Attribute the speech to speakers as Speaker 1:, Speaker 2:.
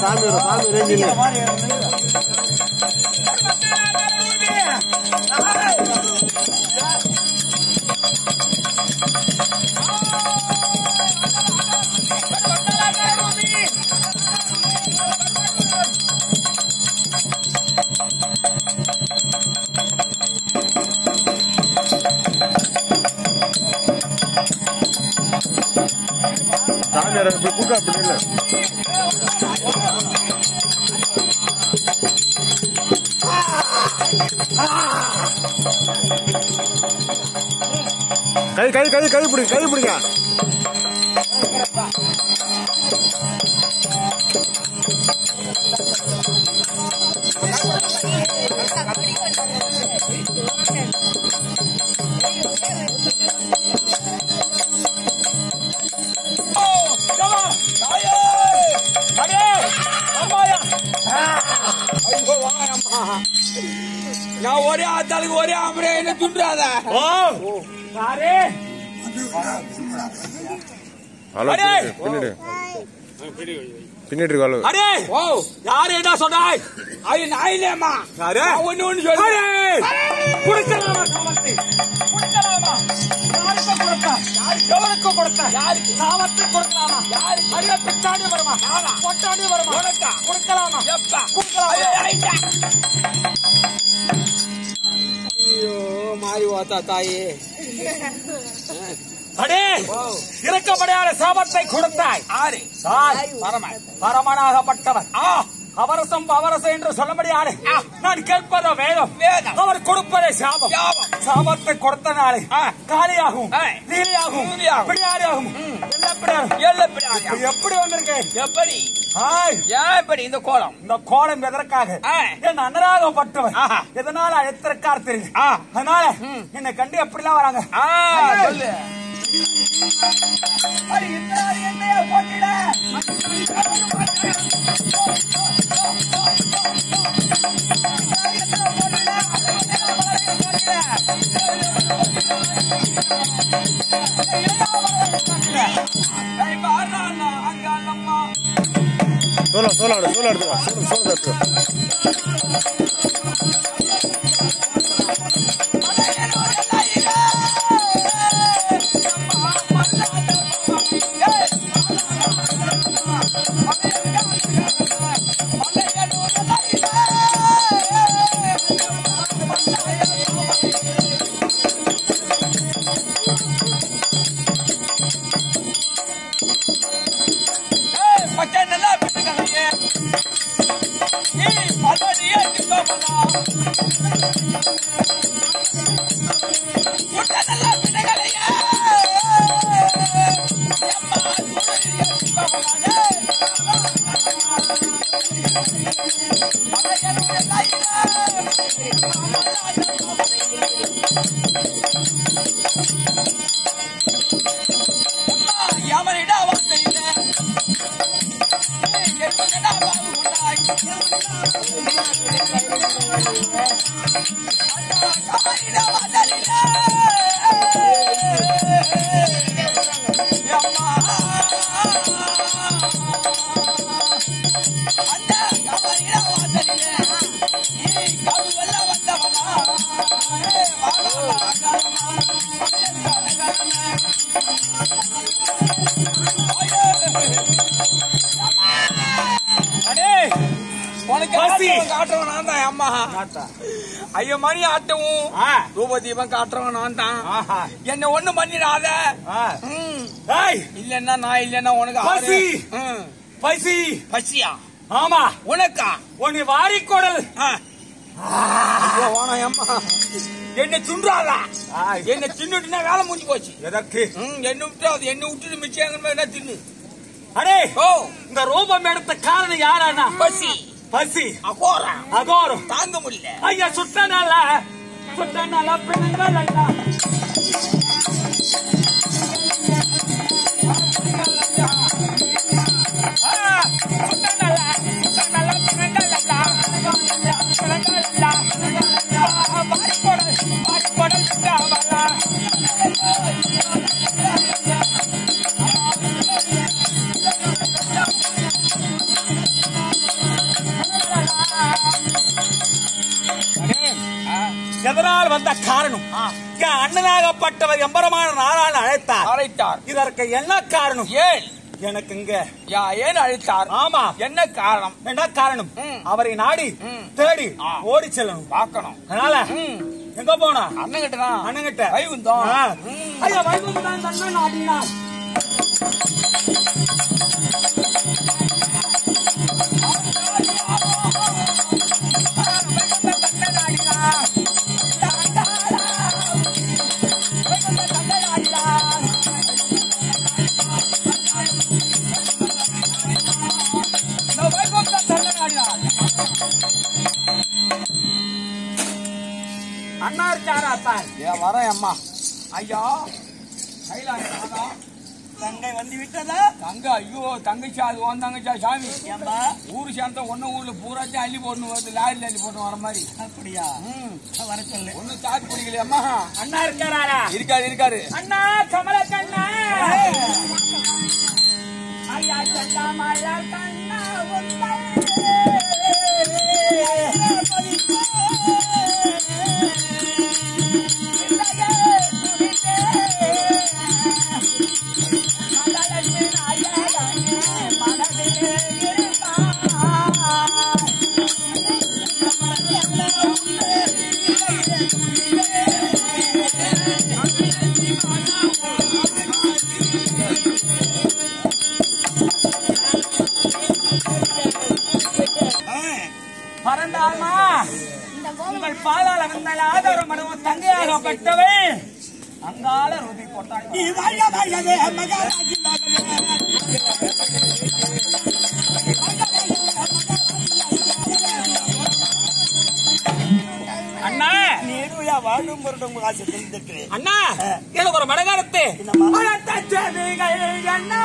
Speaker 1: சாமி வரும், சாமி ரேஞ்சில் சாமி வரும், இப்படி கூட்டம் அப்படி இல்லை கை கை கை கை பிடிங்க கை பிடிங்க
Speaker 2: நான் ஒரே ஆத்தாளுக்கு ஒரே ஆம்பளை என்ன துண்டாத
Speaker 1: ஹலோ
Speaker 2: அடே!
Speaker 1: பின்னாடி பின்னாடி இருக்கு ஹலோ
Speaker 2: அடே ஓ யாரு என்ன சொன்னாய் அது நான் இல்லையம்மா யாரு ஒண்ணு ஒண்ணு சொல்லு குடுக்கலாமா சாமத்தை குடுக்கலாமா யாருக்கு கொடுத்தா எவனுக்கு கொடுத்தா யாருக்கு சாமத்தை கொடுக்கலாமா யாருக்கு அடிய பின்னாடி வருமா கொட்டாடி வருமா உனக்கா கொடுக்கலாமா எப்பா கொடுக்கலாமா ஐயோ மாறி வாத்தா தாயே அடே இறக்கப்படையாத சாபத்தை கொடுத்தாய் ஆறு பரம பரமனாகப்பட்டவர் ஆ அவரசம் அவரசம் என்று சொல்லபடியாலே நான் கேட்பதோ வேதம் வேதம் அவர் கொடுப்பதே சாபம் சாபத்தை கொடுத்த நாளே காலியாகும் நீலியாகும் பிடியாரியாகும் எல்லப்பிடியாகும் எப்படி வந்திருக்கேன் எப்படி ஏன் இப்படி இந்த கோலம் இந்த கோலம் எதற்காக என் அண்ணராகப்பட்டவர் எதனால அழைத்திருக்கார் தெரியும் அதனால என்னை கண்டு எப்படிலாம் வராங்க சொல்லு
Speaker 1: சோளா சோளா எடு சோளா எடுத்துக்கோ சோளம் சோளம் எடுத்துக்கோ உனக்கு ஆட்டவன் காட்டுறவன் நான் தான் அம்மா ஐயோ மணி ஆட்டவும் ரூப தீபம் காட்டுறவன் நான் தான் என்ன ஒண்ணு பண்ணிடாத ம். இல்லன்னா நான் இல்லன்னா உனக்கு ஆறு. ம். பசி பசியா ஆமா உனக்கா உன்னை வாரிக்கொடல் ஐயோ வாணா அம்மா என்ன சுன்றாதா என்ன தின்னுட்டுனா வேலை முடிஞ்சு போச்சு எதற்கு என்ன விட்டு அது என்ன விட்டுட்டு மிச்சம் என்ன தின்னு அடே ஓ இந்த ரூபம் எடுத்த காரணம் யாரானா பசி பசி அகோரம் அகோரம் தாங்க முடியல ஐயா சுட்டனால சுட்டனால பெண்கள் ஐயா
Speaker 2: எதனால் வந்த காரணம் என் அண்ணனாகப்பட்டவர் எம்பரமான நாராயணன் அழைத்தார்
Speaker 1: அழைத்தார்
Speaker 2: இதற்கு என்ன காரணம்
Speaker 1: ஏன்
Speaker 2: எனக்கு இங்க
Speaker 1: யா ஏன் அழைத்தார்
Speaker 2: ஆமா
Speaker 1: என்ன காரணம்
Speaker 2: என்ன காரணம்
Speaker 1: ம்.
Speaker 2: அவரை நாடி
Speaker 1: ம்.
Speaker 2: தேடி
Speaker 1: ஆ.
Speaker 2: ஓடி செல்லணும்
Speaker 1: பார்க்கணும்
Speaker 2: அதனால
Speaker 1: ம்.
Speaker 2: எங்க போனா
Speaker 1: அண்ணன் கிட்ட தான்
Speaker 2: அண்ணங்கிட்ட
Speaker 1: வைகுந்தம்
Speaker 2: ஆ.
Speaker 1: ம்.
Speaker 2: ஐயா வைகுந்தம் தன்னை நாடினான் அண்ணா இருக்காரா பார்
Speaker 1: ஏன் வரேன் அம்மா ஐயா கைலாய நாதா,
Speaker 2: தங்கை வந்து விட்டதா
Speaker 1: தங்க ஐயோ தங்கச்சி அது உன் தங்கச்சா சாமி
Speaker 2: ஏம்பா
Speaker 1: ஊரு சேர்ந்த ஒண்ணு ஊர்ல பூராச்சும் அள்ளி போடணும் வருது லாரில அள்ளி போடணும் வர மாதிரி
Speaker 2: அப்படியா
Speaker 1: ம்.
Speaker 2: வர சொல்லு
Speaker 1: ஒண்ணும் தாக்கு பிடிக்கல அம்மா
Speaker 2: அண்ணா இருக்காரா
Speaker 1: இருக்காரு இருக்காரு
Speaker 2: அண்ணா கமல கண்ணா ஐயா சண்டா மாயா கண்ணா பரந்தாமா உங்கள் பாதாள வந்தால் ஆதாரம் மனமும் தங்கையாகப்பட்டவை அங்கால ருதி போட்டாள் அண்ணா
Speaker 3: நீடுயா வாழும் வருடம் ஆசை தெரிந்திருக்கிறேன்
Speaker 2: அண்ணா எனக்கு ஒரு மடகாரத்து
Speaker 3: என்னம்மா?
Speaker 2: பழத்த செடிகள் என்ன